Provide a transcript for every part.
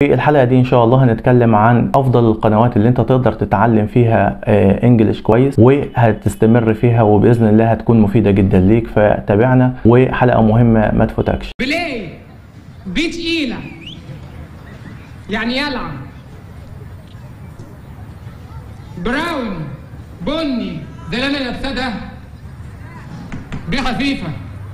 في الحلقة دي إن شاء الله هنتكلم عن أفضل القنوات اللي أنت تقدر تتعلم فيها آه، إنجليش كويس وهتستمر فيها وبإذن الله هتكون مفيدة جدا ليك فتابعنا وحلقة مهمة ما تفوتكش بلاي بي تقيلة يعني يلعب براون بني زي اللي انا لابساه ده دي خفيفة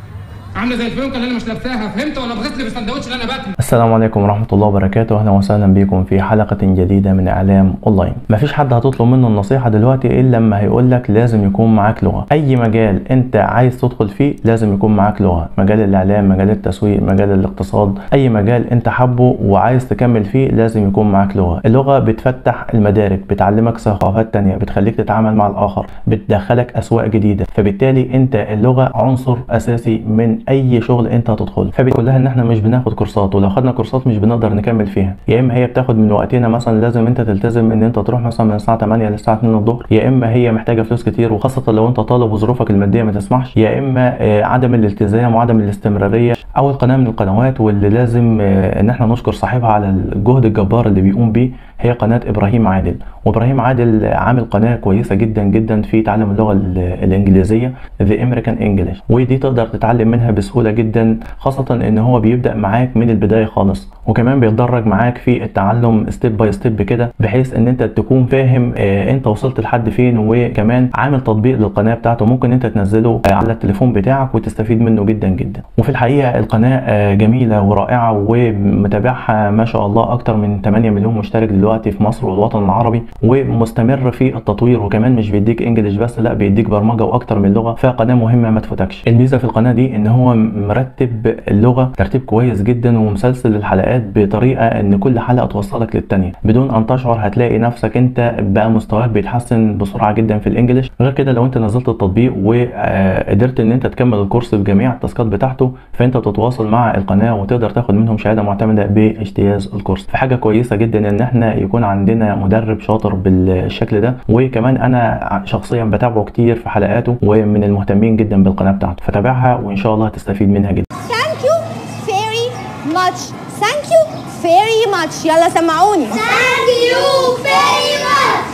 عاملة زي الفيونكة اللي انا مش لابساها فهمت ولا بغيت لي بالسندوتش اللي انا باكله السلام عليكم ورحمة الله وبركاته أهلا وسهلا بكم في حلقة جديدة من إعلام أونلاين مفيش حد هتطلب منه النصيحة دلوقتي إلا لما هيقول لك لازم يكون معاك لغة أي مجال أنت عايز تدخل فيه لازم يكون معاك لغة مجال الإعلام مجال التسويق مجال الاقتصاد أي مجال أنت حبه وعايز تكمل فيه لازم يكون معاك لغة اللغة بتفتح المدارك بتعلمك ثقافات تانية بتخليك تتعامل مع الآخر بتدخلك أسواق جديدة فبالتالي أنت اللغة عنصر أساسي من أي شغل أنت هتدخله فبالتالي إن إحنا مش بناخد كورسات ولو خدنا كورسات مش بنقدر نكمل فيها يا اما هي بتاخد من وقتنا مثلا لازم انت تلتزم ان انت تروح مثلا من الساعه 8 للساعه 2 الظهر يا اما هي محتاجه فلوس كتير وخاصه لو انت طالب وظروفك الماديه ما تسمحش يا اما آه، عدم الالتزام وعدم الاستمراريه اول قناه من القنوات واللي لازم آه، ان احنا نشكر صاحبها على الجهد الجبار اللي بيقوم بيه هي قناه ابراهيم عادل وابراهيم عادل عامل قناه كويسه جدا جدا في تعلم اللغه ال- الانجليزيه The American English ودي تقدر تتعلم منها بسهوله جدا خاصه ان هو بيبدا معاك من البدايه خالص وكمان بيتدرج معاك في التعلم ستيب باي ستيب كده بحيث ان انت تكون فاهم آه، انت وصلت لحد فين وكمان عامل تطبيق للقناه بتاعته ممكن انت تنزله آه، على التليفون بتاعك وتستفيد منه جدا جدا وفي الحقيقه القناه آه، جميله ورائعه ومتابعها ما شاء الله اكتر من 8 مليون مشترك دلوقتي في مصر والوطن العربي ومستمر في التطوير وكمان مش بيديك انجليش بس لا بيديك برمجه واكتر من لغه فقناه مهمه ما تفوتكش الميزه في القناه دي ان هو مرتب اللغه ترتيب كويس جدا ومسلسل الحلقات بطريقه ان كل حلقه توصلك للتانيه بدون ان تشعر هتلاقي نفسك انت بقى مستواك بيتحسن بسرعه جدا في الانجليش غير كده لو انت نزلت التطبيق وقدرت ان انت تكمل الكورس بجميع التاسكات بتاعته فانت بتتواصل مع القناه وتقدر تاخد منهم شهاده معتمده باجتياز الكورس فحاجه كويسه جدا ان احنا يكون عندنا مدرب شاطر بالشكل ده وكمان انا شخصيا بتابعه كتير في حلقاته ومن المهتمين جدا بالقناه بتاعته فتابعها وان شاء الله هتستفيد منها جدا Thank you very much. Thank you very much. يلا سمعوني. Thank you very much.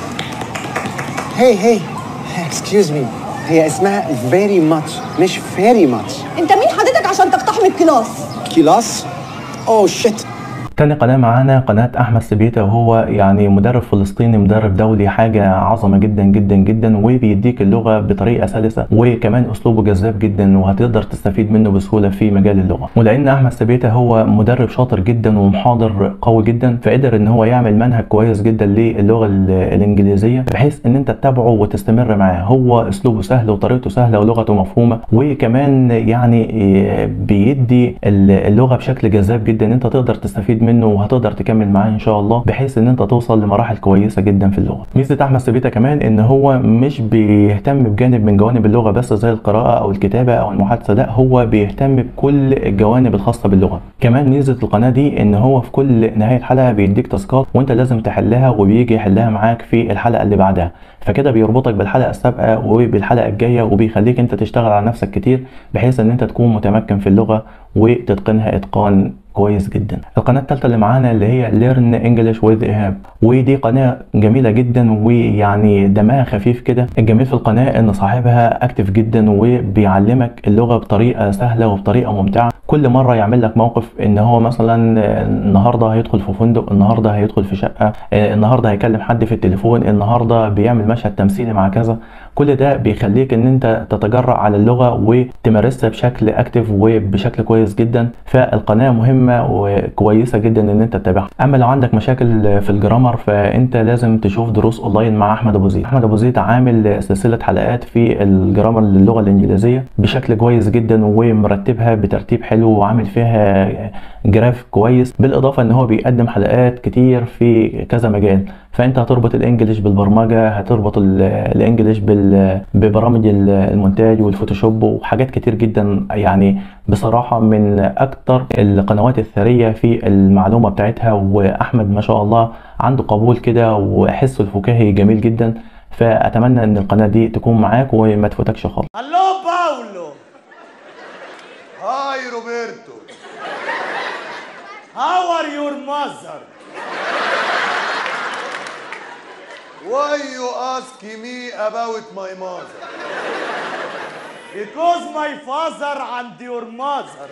Hey hey excuse me هي اسمها very much مش very much انت مين حضرتك عشان تقتحم الكلاس؟ كلاس oh shit تاني قناة معانا قناة أحمد سبيتة وهو يعني مدرب فلسطيني مدرب دولي حاجة عظمة جدا جدا جدا وبيديك اللغة بطريقة سلسة وكمان أسلوبه جذاب جدا وهتقدر تستفيد منه بسهولة في مجال اللغة ولأن أحمد سبيتة هو مدرب شاطر جدا ومحاضر قوي جدا فقدر إن هو يعمل منهج كويس جدا للغة ال- الإنجليزية بحيث إن أنت تتابعه وتستمر معاه هو أسلوبه سهل وطريقته سهلة ولغته مفهومة وكمان يعني إيه، بيدي ال- اللغة بشكل جذاب جدا انت تقدر تستفيد منه وهتقدر تكمل معاه ان شاء الله بحيث ان انت توصل لمراحل كويسة جدا في اللغة ميزة احمد سبيتة كمان ان هو مش بيهتم بجانب من جوانب اللغة بس زي القراءة او الكتابة او المحادثة لا هو بيهتم بكل الجوانب الخاصة باللغة كمان ميزة القناة دي ان هو في كل نهاية حلقة بيديك تاسكات وانت لازم تحلها وبيجي يحلها معاك في الحلقة اللي بعدها فكده بيربطك بالحلقة السابقة وبالحلقة الجاية وبيخليك انت تشتغل على نفسك كتير بحيث ان انت تكون متمكن في اللغة وتتقنها اتقان كويس جدا القناة الثالثة اللي معانا اللي هي Learn English with إيهاب ودي قناة جميلة جدا ويعني دمها خفيف كده الجميل في القناة ان صاحبها اكتف جدا وبيعلمك اللغة بطريقة سهلة وبطريقة ممتعة كل مرة يعمل لك موقف ان هو مثلا النهاردة هيدخل في فندق النهاردة هيدخل في شقة النهاردة هيكلم حد في التليفون النهاردة بيعمل مشهد تمثيلي مع كذا كل ده بيخليك ان انت تتجرأ على اللغة وتمارسها بشكل اكتف وبشكل كويس جدا فالقناة مهمة وكويسة جدا ان انت تتابعها اما لو عندك مشاكل في الجرامر فانت لازم تشوف دروس اونلاين مع احمد ابو زيد احمد ابو زيد عامل سلسلة حلقات في الجرامر للغة الانجليزية بشكل كويس جدا ومرتبها بترتيب حلو وعامل فيها جراف كويس بالاضافة ان هو بيقدم حلقات كتير في كذا مجال فانت هتربط الانجليش بالبرمجه هتربط ال- الانجليش بال- ببرامج ال- المونتاج والفوتوشوب وحاجات كتير جدا يعني بصراحه من اكتر القنوات الثريه في المعلومه بتاعتها واحمد ما شاء الله عنده قبول كده وحسه الفكاهي جميل جدا فاتمنى ان القناه دي تكون معاك وما تفوتكش خالص Allo Paolo! Hi Roberto! How are your mother? Why you ask me about my mother? Because my father and your mother.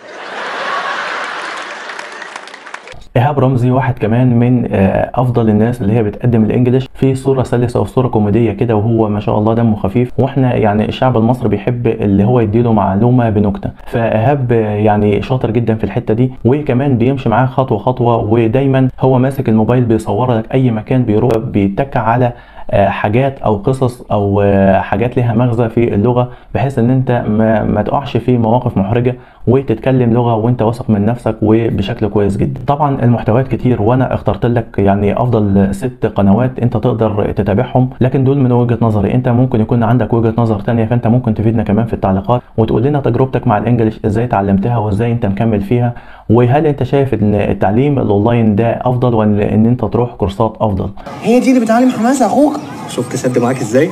ايهاب رمزي واحد كمان من آه، افضل الناس اللي هي بتقدم الانجليش في صوره سلسه وصوره كوميديه كده وهو ما شاء الله دمه خفيف واحنا يعني الشعب المصري بيحب اللي هو يديله معلومه بنكته فايهاب آه، يعني شاطر جدا في الحته دي وكمان بيمشي معاه خطوه خطوه ودايما هو ماسك الموبايل بيصور لك اي مكان بيروح بيتك على آه، حاجات او قصص او آه، حاجات لها مغزى في اللغه بحيث ان انت ما, ما تقعش في مواقف محرجه وتتكلم لغه وانت واثق من نفسك وبشكل كويس جدا طبعا المحتويات كتير وانا اخترت لك يعني افضل ست قنوات انت تقدر تتابعهم لكن دول من وجهه نظري انت ممكن يكون عندك وجهه نظر تانية فانت ممكن تفيدنا كمان في التعليقات وتقول لنا تجربتك مع الانجليش ازاي اتعلمتها وازاي انت مكمل فيها وهل انت شايف ان التعليم الاونلاين ده افضل ولا ان انت تروح كورسات افضل هي دي اللي بتعلم حماسه اخوك شفت سد معاك ازاي؟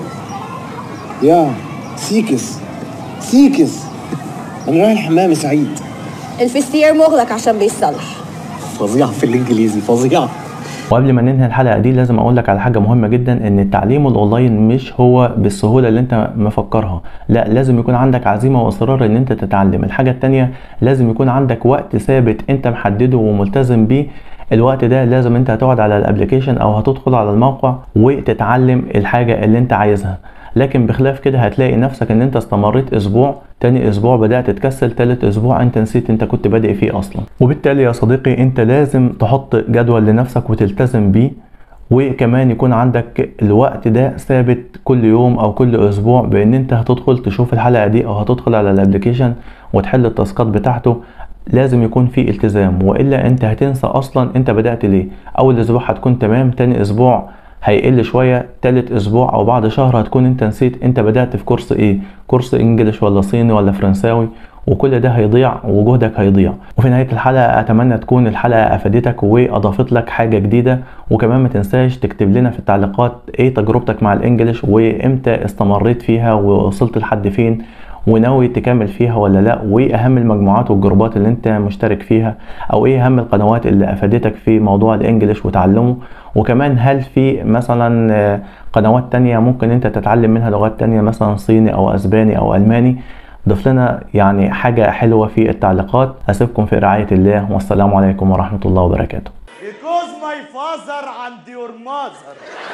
يا سيكس سيكس انا رايح الحمام يا سعيد الفستير مغلق عشان بيصلح فظيع في الانجليزي فظيع وقبل ما ننهي الحلقه دي لازم اقول لك على حاجه مهمه جدا ان التعليم الاونلاين مش هو بالسهوله اللي انت مفكرها لا لازم يكون عندك عزيمه واصرار ان انت تتعلم الحاجه التانية لازم يكون عندك وقت ثابت انت محدده وملتزم بيه الوقت ده لازم انت هتقعد على الابليكيشن او هتدخل على الموقع وتتعلم الحاجه اللي انت عايزها لكن بخلاف كده هتلاقي نفسك ان انت استمريت اسبوع تاني اسبوع بدأت تكسل تالت اسبوع انت نسيت انت كنت بادئ فيه اصلا وبالتالي يا صديقي انت لازم تحط جدول لنفسك وتلتزم بيه وكمان يكون عندك الوقت ده ثابت كل يوم او كل اسبوع بان انت هتدخل تشوف الحلقه دي او هتدخل على الابليكيشن وتحل التاسكات بتاعته لازم يكون في التزام والا انت هتنسى اصلا انت بدأت ليه اول اسبوع هتكون تمام تاني اسبوع هيقل شوية تالت اسبوع او بعد شهر هتكون انت نسيت انت بدأت في كورس ايه كورس انجليش ولا صيني ولا فرنساوي وكل ده هيضيع وجهدك هيضيع وفي نهاية الحلقة أتمنى تكون الحلقة أفادتك وأضافت لك حاجة جديدة وكمان ما تنساش تكتب لنا في التعليقات إيه تجربتك مع الإنجليش وإمتى استمريت فيها ووصلت لحد فين وناوي تكمل فيها ولا لا وايه اهم المجموعات والجروبات اللي انت مشترك فيها او ايه اهم القنوات اللي افادتك في موضوع الانجليش وتعلمه وكمان هل في مثلا آه، قنوات تانية ممكن انت تتعلم منها لغات تانية مثلا صيني او اسباني او الماني ضيف لنا يعني حاجة حلوة في التعليقات أسيبكم في رعاية الله والسلام عليكم ورحمة الله وبركاته Because my father and your mother.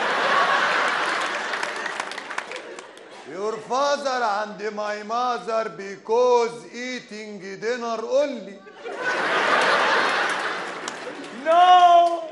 Your father and my mother because eating dinner only. No!